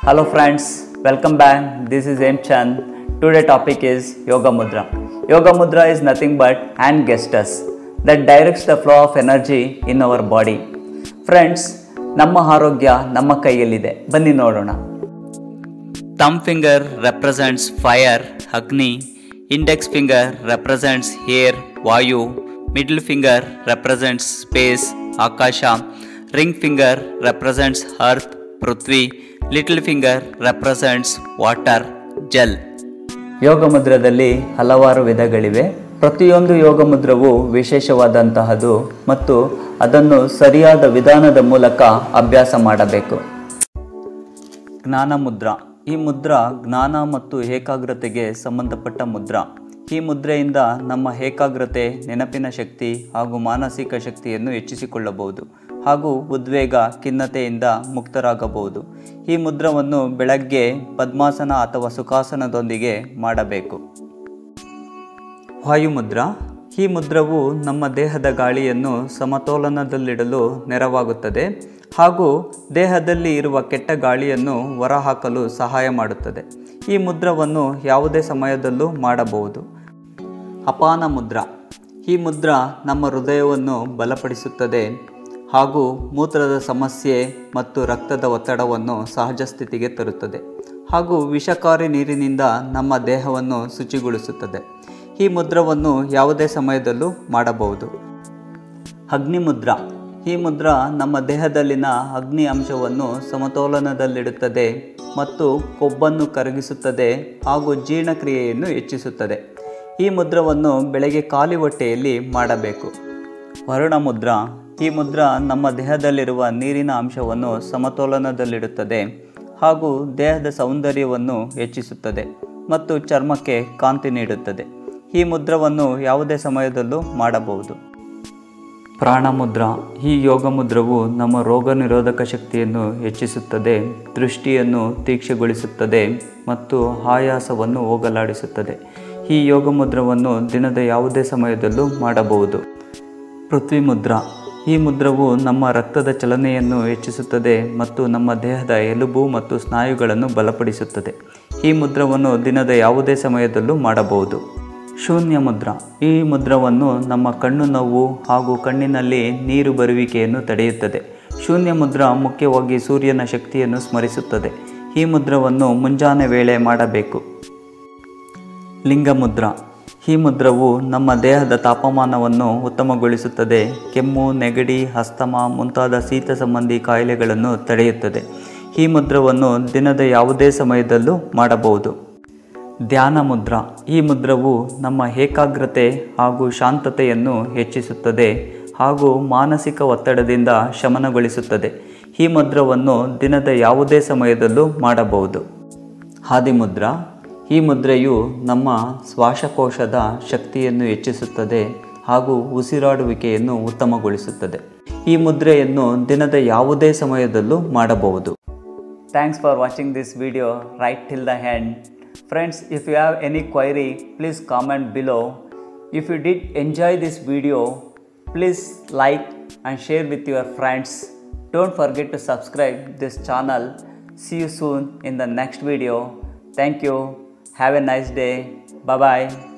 Hello friends, welcome back. This is M Chand. Today topic is Yoga Mudra. Yoga Mudra is nothing but hand gestures that directs the flow of energy in our body. Friends, ನಮ್ಮ ಆರೋಗ್ಯ ನಮ್ಮ ಕೈಯಲ್ಲಿದೆ ಬನ್ನಿ ನೋಡೋಣ thumb finger represents fire ಅಗ್ನಿ index finger represents air ವಾಯು middle finger represents space ಆಕಾಶ ring finger represents earth ಪೃಥ್ವಿ ಲಿಟಲ್ ಫಿಂಗರ್ ರೆಪ್ರೆಸೆಂಟ್ಸ್ ವಾಟರ್ ಜಲ್ ಯೋಗ ಮುದ್ರದಲ್ಲಿ ಹಲವಾರು ವಿಧಗಳಿವೆ ಪ್ರತಿಯೊಂದು ಯೋಗ ಮುದ್ರವು ವಿಶೇಷವಾದಂತಹದು ಮತ್ತು ಅದನ್ನು ಸರಿಯಾದ ವಿಧಾನದ ಮೂಲಕ ಅಭ್ಯಾಸ ಮಾಡಬೇಕು ಜ್ಞಾನ ಮುದ್ರಾ ಈ ಮುದ್ರಾ ಜ್ಞಾನ ಮತ್ತು ಏಕಾಗ್ರತೆಗೆ ಸಂಬಂಧಪಟ್ಟ ಮುದ್ರಾ ಈ ಮುದ್ರೆಯಿಂದ ನಮ್ಮ ಏಕಾಗ್ರತೆ ನೆನಪಿನ ಶಕ್ತಿ ಹಾಗೂ ಮಾನಸಿಕ ಶಕ್ತಿಯನ್ನು ಹೆಚ್ಚಿಸಿಕೊಳ್ಳಬಹುದು ಹಾಗೂ ಉದ್ವೇಗ ಖಿನ್ನತೆಯಿಂದ ಮುಕ್ತರಾಗಬಹುದು ಈ ಮುದ್ರವನ್ನು ಬೆಳಗ್ಗೆ ಪದ್ಮಾಸನ ಅಥವಾ ಸುಖಾಸನದೊಂದಿಗೆ ಮಾಡಬೇಕು ವಾಯುಮುದ್ರಾ ಈ ಮುದ್ರವು ನಮ್ಮ ದೇಹದ ಗಾಳಿಯನ್ನು ಸಮತೋಲನದಲ್ಲಿಡಲು ನೆರವಾಗುತ್ತದೆ ಹಾಗೂ ದೇಹದಲ್ಲಿ ಇರುವ ಕೆಟ್ಟ ಗಾಳಿಯನ್ನು ಹೊರಹಾಕಲು ಸಹಾಯ ಮಾಡುತ್ತದೆ ಈ ಮುದ್ರವನ್ನು ಯಾವುದೇ ಸಮಯದಲ್ಲೂ ಮಾಡಬಹುದು ಅಪಾನ ಮುದ್ರಾ ಈ ಮುದ್ರಾ ನಮ್ಮ ಹೃದಯವನ್ನು ಬಲಪಡಿಸುತ್ತದೆ ಹಾಗೂ ಮೂತ್ರದ ಸಮಸ್ಯೆ ಮತ್ತು ರಕ್ತದ ಒತ್ತಡವನ್ನು ಸಹಜ ಸ್ಥಿತಿಗೆ ತರುತ್ತದೆ ಹಾಗೂ ವಿಷಕಾರಿ ನೀರಿನಿಂದ ನಮ್ಮ ದೇಹವನ್ನು ಶುಚಿಗೊಳಿಸುತ್ತದೆ ಈ ಮುದ್ರವನ್ನು ಯಾವುದೇ ಸಮಯದಲ್ಲೂ ಮಾಡಬಹುದು ಅಗ್ನಿ ಮುದ್ರಾ ಈ ಮುದ್ರಾ ನಮ್ಮ ದೇಹದಲ್ಲಿನ ಅಗ್ನಿ ಅಂಶವನ್ನು ಸಮತೋಲನದಲ್ಲಿಡುತ್ತದೆ ಮತ್ತು ಕೊಬ್ಬನ್ನು ಕರಗಿಸುತ್ತದೆ ಹಾಗೂ ಜೀರ್ಣಕ್ರಿಯೆಯನ್ನು ಹೆಚ್ಚಿಸುತ್ತದೆ ಈ ಮುದ್ರವನ್ನು ಬೆಳಗ್ಗೆ ಖಾಲಿ ಹೊಟ್ಟೆಯಲ್ಲಿ ಮಾಡಬೇಕು ವರುಣ ಮುದ್ರಾ ಈ ಮುದ್ರಾ ನಮ್ಮ ದೇಹದಲ್ಲಿರುವ ನೀರಿನ ಅಂಶವನ್ನು ಸಮತೋಲನದಲ್ಲಿಡುತ್ತದೆ ಹಾಗೂ ದೇಹದ ಸೌಂದರ್ಯವನ್ನು ಹೆಚ್ಚಿಸುತ್ತದೆ ಮತ್ತು ಚರ್ಮಕ್ಕೆ ಕಾಂತಿ ನೀಡುತ್ತದೆ ಈ ಮುದ್ರವನ್ನು ಯಾವುದೇ ಸಮಯದಲ್ಲೂ ಮಾಡಬಹುದು ಪ್ರಾಣಮುದ್ರಾ ಈ ಯೋಗ ಮುದ್ರವು ನಮ್ಮ ರೋಗ ನಿರೋಧಕ ಶಕ್ತಿಯನ್ನು ಹೆಚ್ಚಿಸುತ್ತದೆ ದೃಷ್ಟಿಯನ್ನು ತೀಕ್ಷೆಗೊಳಿಸುತ್ತದೆ ಮತ್ತು ಆಯಾಸವನ್ನು ಹೋಗಲಾಡಿಸುತ್ತದೆ ಈ ಯೋಗ ಮುದ್ರವನ್ನು ದಿನದ ಯಾವುದೇ ಸಮಯದಲ್ಲೂ ಮಾಡಬಹುದು ಪೃಥ್ವಿ ಮುದ್ರಾ ಈ ಮುದ್ರವು ನಮ್ಮ ರಕ್ತದ ಚಲನೆಯನ್ನು ಹೆಚ್ಚಿಸುತ್ತದೆ ಮತ್ತು ನಮ್ಮ ದೇಹದ ಎಲುಬು ಮತ್ತು ಸ್ನಾಯುಗಳನ್ನು ಬಲಪಡಿಸುತ್ತದೆ ಈ ಮುದ್ರವನ್ನು ದಿನದ ಯಾವುದೇ ಸಮಯದಲ್ಲೂ ಮಾಡಬಹುದು ಶೂನ್ಯ ಮುದ್ರಾ ಈ ಮುದ್ರವನ್ನು ನಮ್ಮ ಕಣ್ಣು ನೋವು ಹಾಗೂ ಕಣ್ಣಿನಲ್ಲಿ ನೀರು ಬರುವಿಕೆಯನ್ನು ತಡೆಯುತ್ತದೆ ಶೂನ್ಯ ಮುದ್ರಾ ಮುಖ್ಯವಾಗಿ ಸೂರ್ಯನ ಶಕ್ತಿಯನ್ನು ಸ್ಮರಿಸುತ್ತದೆ ಈ ಮುದ್ರವನ್ನು ಮುಂಜಾನೆ ವೇಳೆ ಮಾಡಬೇಕು ಲಿಂಗ ಮುದ್ರಾ ಈ ಮುದ್ರವು ನಮ್ಮ ದೇಹದ ತಾಪಮಾನವನ್ನು ಉತ್ತಮಗೊಳಿಸುತ್ತದೆ ಕೆಮ್ಮು ನೆಗಡಿ ಅಸ್ತಮ ಮುಂತಾದ ಶೀತ ಸಂಬಂಧಿ ಕಾಯಿಲೆಗಳನ್ನು ತಡೆಯುತ್ತದೆ ಈ ಮುದ್ರವನ್ನು ದಿನದ ಯಾವುದೇ ಸಮಯದಲ್ಲೂ ಮಾಡಬಹುದು ಧ್ಯಾನ ಮುದ್ರಾ ಈ ಮುದ್ರವು ನಮ್ಮ ಏಕಾಗ್ರತೆ ಹಾಗೂ ಶಾಂತತೆಯನ್ನು ಹೆಚ್ಚಿಸುತ್ತದೆ ಹಾಗೂ ಮಾನಸಿಕ ಒತ್ತಡದಿಂದ ಶಮನಗೊಳಿಸುತ್ತದೆ ಈ ಮುದ್ರವನ್ನು ದಿನದ ಯಾವುದೇ ಸಮಯದಲ್ಲೂ ಮಾಡಬಹುದು ಹಾದಿಮುದ್ರಾ ಈ ಮುದ್ರೆಯು ನಮ್ಮ ಶ್ವಾಸಕೋಶದ ಶಕ್ತಿಯನ್ನು ಹೆಚ್ಚಿಸುತ್ತದೆ ಹಾಗೂ ಉಸಿರಾಡುವಿಕೆಯನ್ನು ಉತ್ತಮಗೊಳಿಸುತ್ತದೆ ಈ ಮುದ್ರೆಯನ್ನು ದಿನದ ಯಾವುದೇ ಸಮಯದಲ್ಲೂ ಮಾಡಬಹುದು thanks for watching this video right till the end friends if you have any query please comment below if you did enjoy this video please like and share with your friends don't forget to subscribe this channel see you soon in the next video thank you Have a nice day. Bye bye.